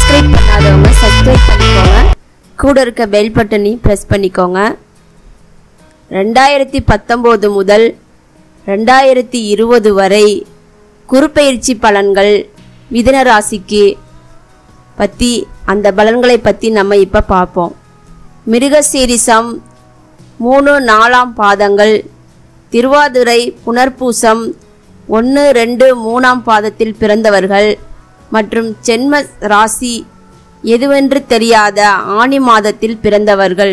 subscribe பண்ணாதவங்க subscribe பண்ணிக்கோங்க கூட இருக்க பெல் பட்டனையும் ப்ரெஸ் பண்ணிக்கோங்க ரெண்டாயிரத்தி பத்தொம்போது முதல் ரெண்டாயிரத்தி இருபது வரை குறுப்பெயர்ச்சி பலன்கள் மிதுன ராசிக்கு பற்றி அந்த பலன்களை பற்றி நம்ம இப்போ பார்ப்போம் மிருகசீரிசம் மூணு நாலாம் பாதங்கள் திருவாதிரை புனர்பூசம் ஒன்று ரெண்டு மூணாம் பாதத்தில் பிறந்தவர்கள் மற்றும் ஜென்ம ராசி எதுவென்று தெரியாத ஆணி மாதத்தில் பிறந்தவர்கள்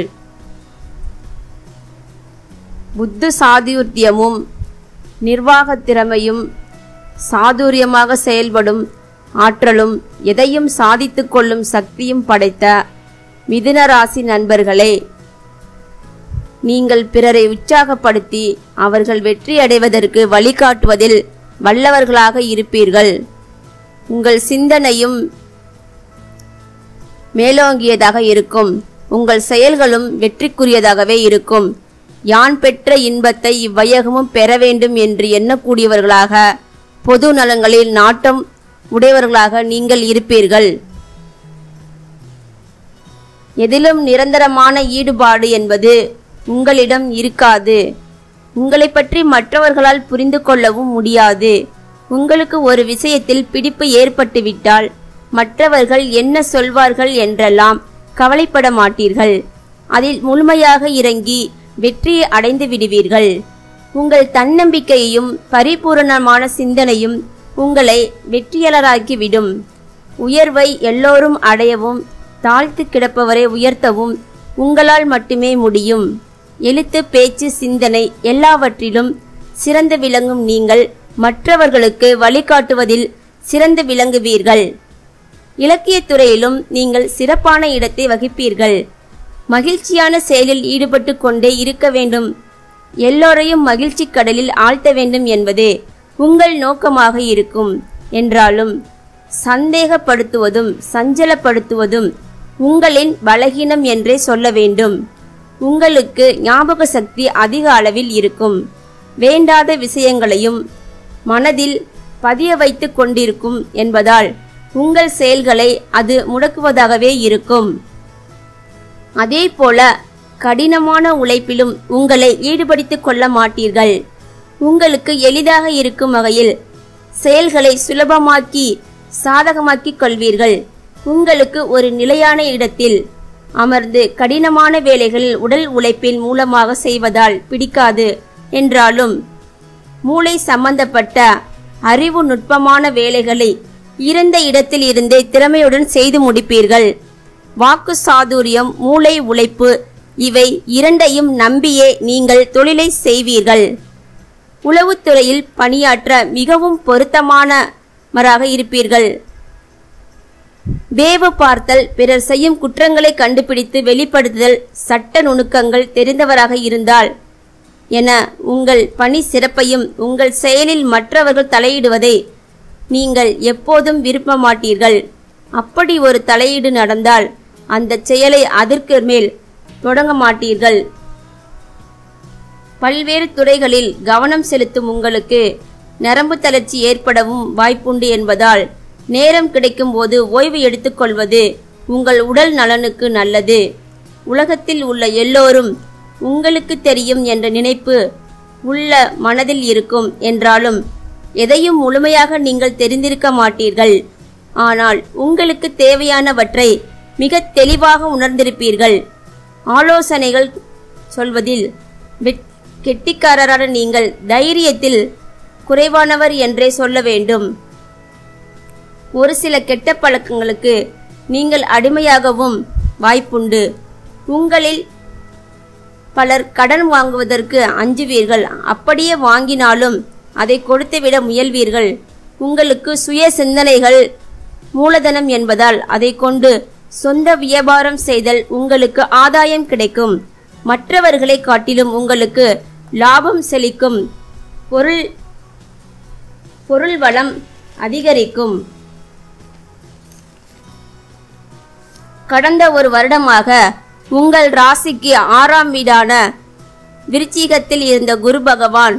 புத்து சாதுர்த்தியமும் நிர்வாகத் திறமையும் சாதுரியமாக செயல்படும் ஆற்றலும் எதையும் சாதித்துக் கொள்ளும் சக்தியும் படைத்த மிதுன ராசி நண்பர்களே நீங்கள் பிறரை உற்சாகப்படுத்தி அவர்கள் வெற்றி அடைவதற்கு வழிகாட்டுவதில் வல்லவர்களாக இருப்பீர்கள் உங்கள் சிந்தனையும் மேலோங்கியதாக இருக்கும் உங்கள் செயல்களும் வெற்றிக்குரியதாகவே இருக்கும் யான் பெற்ற இன்பத்தை இவ்வையகமும் பெற வேண்டும் என்று எண்ணக்கூடியவர்களாக பொது நலங்களில் நாட்டம் உடையவர்களாக நீங்கள் இருப்பீர்கள் எதிலும் நிரந்தரமான ஈடுபாடு என்பது உங்களிடம் இருக்காது உங்களை பற்றி மற்றவர்களால் புரிந்து கொள்ளவும் முடியாது உங்களுக்கு ஒரு விஷயத்தில் பிடிப்பு ஏற்பட்டுவிட்டால் மற்றவர்கள் என்ன சொல்வார்கள் என்றெல்லாம் கவலைப்பட மாட்டீர்கள் அதில் முழுமையாக இறங்கி வெற்றியை அடைந்து விடுவீர்கள் உங்கள் தன்னம்பிக்கையையும் பரிபூரணமான சிந்தனையும் உங்களை வெற்றியாளராக்கிவிடும் உயர்வை எல்லோரும் அடையவும் தாழ்த்து கிடப்பவரை உயர்த்தவும் உங்களால் மட்டுமே முடியும் எழுத்து பேச்சு சிந்தனை எல்லாவற்றிலும் சிறந்து விளங்கும் நீங்கள் மற்றவர்களுக்கு வழிகாட்டுவதில் சிறந்து விளங்குவீர்கள் இலக்கியத் துறையிலும் நீங்கள் சிறப்பான இடத்தை வகிப்பீர்கள் மகிழ்ச்சியான செயலில் ஈடுபட்டு கொண்டே இருக்க வேண்டும் எல்லோரையும் மகிழ்ச்சி கடலில் ஆழ்த்த வேண்டும் என்பதே உங்கள் நோக்கமாக இருக்கும் என்றாலும் சந்தேகப்படுத்துவதும் சஞ்சலப்படுத்துவதும் உங்களின் பலகீனம் என்றே சொல்ல வேண்டும் உங்களுக்கு ஞாபக சக்தி அதிக அளவில் இருக்கும் வேண்டாத விஷயங்களையும் மனதில் பதிய வைத்துக் கொண்டிருக்கும் என்பதால் உங்கள் செயல்களை அது முடக்குவதாகவே இருக்கும் அதே போல கடினமான உழைப்பிலும் உங்களை ஈடுபடுத்திக் கொள்ள மாட்டீர்கள் உங்களுக்கு எளிதாக இருக்கும் வகையில் செயல்களை சுலபமாக்கி சாதகமாக்கிக் கொள்வீர்கள் உங்களுக்கு ஒரு நிலையான இடத்தில் அமர்ந்து கடினமான வேலைகளில் உடல் உழைப்பின் மூலமாக செய்வதால் பிடிக்காது என்றாலும் மூளை சம்பந்தப்பட்ட அறிவு நுட்பமான வேலைகளை இருந்த இடத்தில் இருந்தே திறமையுடன் செய்து முடிப்பீர்கள் வாக்கு சாதுரியம் மூளை உழைப்பு இவை இரண்டையும் நம்பியே நீங்கள் தொழிலை செய்வீர்கள் உளவுத்துறையில் பணியாற்ற மிகவும் பொருத்தமானவராக இருப்பீர்கள் வேவு பார்த்தல் பிறர் செய்யும் குற்றங்களை கண்டுபிடித்து வெளிப்படுத்துதல் சட்ட நுணுக்கங்கள் தெரிந்தவராக இருந்தால் என உங்கள் பணி சிறப்பையும் உங்கள் செயலில் மற்றவர்கள் தலையிடுவதை நீங்கள் எப்போதும் விரும்ப மாட்டீர்கள் அப்படி ஒரு தலையீடு நடந்தால் அந்த செயலை அதற்கு மேல் தொடங்க மாட்டீர்கள் பல்வேறு துறைகளில் கவனம் செலுத்தும் உங்களுக்கு நரம்பு தளர்ச்சி ஏற்படவும் வாய்ப்புண்டு என்பதால் நேரம் கிடைக்கும் போது ஓய்வு எடுத்துக்கொள்வது உங்கள் உடல் நலனுக்கு நல்லது உலகத்தில் உள்ள எல்லோரும் உங்களுக்கு தெரியும் என்ற நினைப்பு உள்ள மனதில் இருக்கும் என்றாலும் எதையும் முழுமையாக நீங்கள் தெரிந்திருக்க மாட்டீர்கள் ஆனால் உங்களுக்கு தேவையானவற்றை மிக தெளிவாக உணர்ந்திருப்பீர்கள் ஆலோசனைகள் சொல்வதில் வெட்- கெட்டிக்காரரான நீங்கள் தைரியத்தில் குறைவானவர் என்றே சொல்ல வேண்டும் ஒரு சில கெட்ட பழக்கங்களுக்கு நீங்கள் அடிமையாகவும் வாய்ப்புண்டு உங்களில் பலர் கடன் வாங்குவதற்கு அஞ்சுவீர்கள் அப்படியே வாங்கினாலும் அதை கொடுத்துவிட முயல்வீர்கள் உங்களுக்கு சுய சிந்தனைகள் மூலதனம் என்பதால் அதை கொண்டு சொந்த வியாபாரம் செய்தல் உங்களுக்கு ஆதாயம் கிடைக்கும் மற்றவர்களை காட்டிலும் உங்களுக்கு லாபம் செழிக்கும் பொருள் பொருள் வளம் அதிகரிக்கும் கடந்த ஒரு வருடமாக உங்கள் ராசிக்கு ஆறாம் வீடான விருச்சிகத்தில் இருந்த குரு பகவான்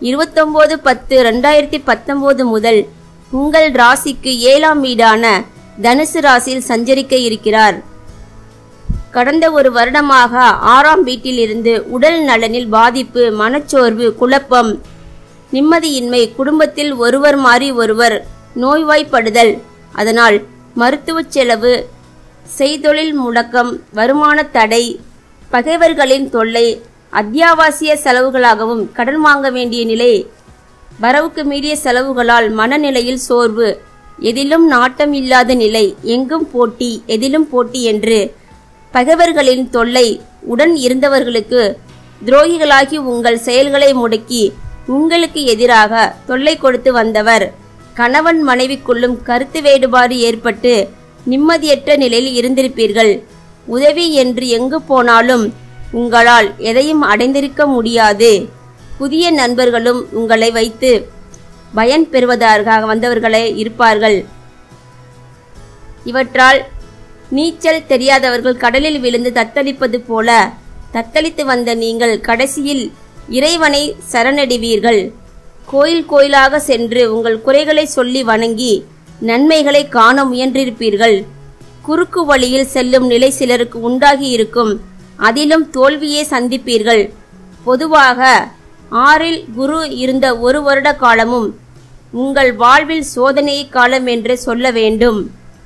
இருபத்தொன்பது பத்து ரெண்டாயிரத்தி பத்தொன்பது முதல் உங்கள் ராசிக்கு ஏழாம் வீடான தனுசு ராசியில் சஞ்சரிக்க இருக்கிறார் கடந்த ஒரு வருடமாக ஆறாம் வீட்டில் இருந்து உடல் நலனில் பாதிப்பு மனச்சோர்வு குழப்பம் நிம்மதியின்மை குடும்பத்தில் ஒருவர் மாறி ஒருவர் நோய்வாய்ப்படுதல் அதனால் மருத்துவச் செலவு செய்தொழில் முடக்கம் வருமான தடை பகைவர்களின் தொல்லை அத்தியாவசிய செலவுகளாகவும் கடன் வாங்க வேண்டிய நிலை வரவுக்கு மீறிய செலவுகளால் மனநிலையில் சோர்வு எதிலும் நாட்டம் இல்லாத நிலை எங்கும் போட்டி எதிலும் போட்டி என்று பகைவர்களின் தொல்லை உடன் இருந்தவர்களுக்கு துரோகிகளாகி உங்கள் செயல்களை முடக்கி உங்களுக்கு எதிராக தொல்லை கொடுத்து வந்தவர் கணவன் மனைவிக்குள்ளும் கருத்து வேறுபாடு ஏற்பட்டு நிம்மதியற்ற நிலையில் இருந்திருப்பீர்கள் உதவி என்று எங்கு போனாலும் உங்களால் எதையும் அடைந்திருக்க முடியாது புதிய நண்பர்களும் உங்களை வைத்து பயன் பெறுவதற்காக வந்தவர்களே இருப்பார்கள் இவற்றால் நீச்சல் தெரியாதவர்கள் கடலில் விழுந்து தத்தளிப்பது போல தத்தளித்து வந்த நீங்கள் கடைசியில் இறைவனை சரணடைவீர்கள் கோயில் கோயிலாக சென்று உங்கள் குறைகளை சொல்லி வணங்கி நன்மைகளை காண முயன்றிருப்பீர்கள் குறுக்கு வழியில் செல்லும் நிலை சிலருக்கு உண்டாகி இருக்கும் அதிலும் தோல்வியே சந்திப்பீர்கள் பொதுவாக ஆறில் குரு இருந்த ஒரு வருட காலமும் உங்கள் வாழ்வில் சோதனை காலம் என்று சொல்ல வேண்டும்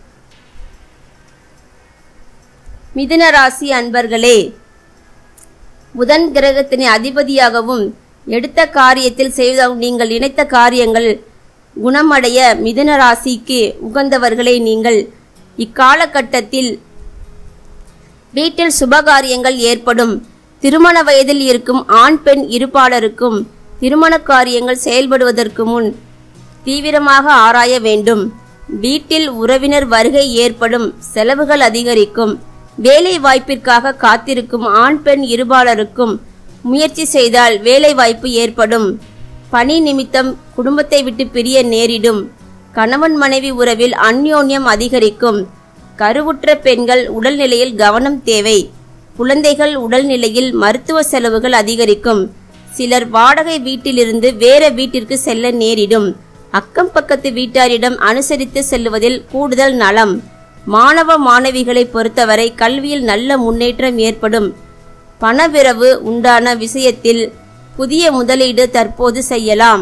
மிதுன ராசி அன்பர்களே புதன் கிரகத்தின் அதிபதியாகவும் எடுத்த காரியத்தில் செய்வதாகவும் நீங்கள் நினைத்த காரியங்கள் குணமடைய மிதுன ராசிக்கு உகந்தவர்களே நீங்கள் இக்காலகட்டத்தில் வீட்டில் சுபகாரியங்கள் ஏற்படும் திருமண வயதில் இருக்கும் ஆண் பெண் இருப்பாளருக்கும் திருமண காரியங்கள் செயல்படுவதற்கு முன் தீவிரமாக ஆராய வேண்டும் வீட்டில் உறவினர் வருகை ஏற்படும் செலவுகள் அதிகரிக்கும் வேலை வாய்ப்பிற்காக காத்திருக்கும் ஆண் பெண் இருபாலருக்கும் முயற்சி செய்தால் வேலை வாய்ப்பு ஏற்படும் பணி நிமித்தம் குடும்பத்தை விட்டு பிரிய நேரிடும் கணவன் மனைவி உறவில் அந்யோன்யம் அதிகரிக்கும் கருவுற்ற பெண்கள் உடல்நிலையில் கவனம் தேவை குழந்தைகள் உடல்நிலையில் மருத்துவ செலவுகள் அதிகரிக்கும் சிலர் வாடகை வீட்டிலிருந்து வேற வீட்டிற்கு செல்ல நேரிடும் அக்கம் பக்கத்து வீட்டாரிடம் அனுசரித்து செல்லுவதில் கூடுதல் நலம் மாணவ மாணவிகளை பொறுத்தவரை கல்வியில் நல்ல முன்னேற்றம் ஏற்படும் பணவிரவு உண்டான விஷயத்தில் புதிய முதலீடு தற்போது செய்யலாம்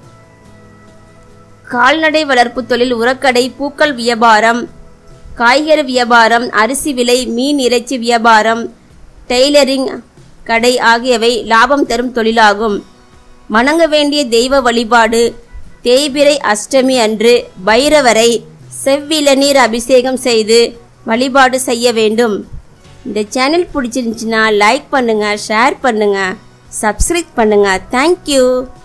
கால்நடை வளர்ப்பு தொழில் உரக்கடை பூக்கள் வியாபாரம் காய்கறி வியாபாரம் அரிசி விலை மீன் இறைச்சி வியாபாரம் டெய்லரிங் கடை ஆகியவை லாபம் தரும் தொழிலாகும் வணங்க வேண்டிய தெய்வ வழிபாடு தேய்பிறை அஷ்டமி அன்று பைரவரை செவ்விளநீர் அபிஷேகம் செய்து வழிபாடு செய்ய வேண்டும் இந்த சேனல் பிடிச்சிருந்துச்சுன்னா லைக் பண்ணுங்க ஷேர் பண்ணுங்க சப்ஸ்கிரைப் பண்ணுங்க தேங்க்யூ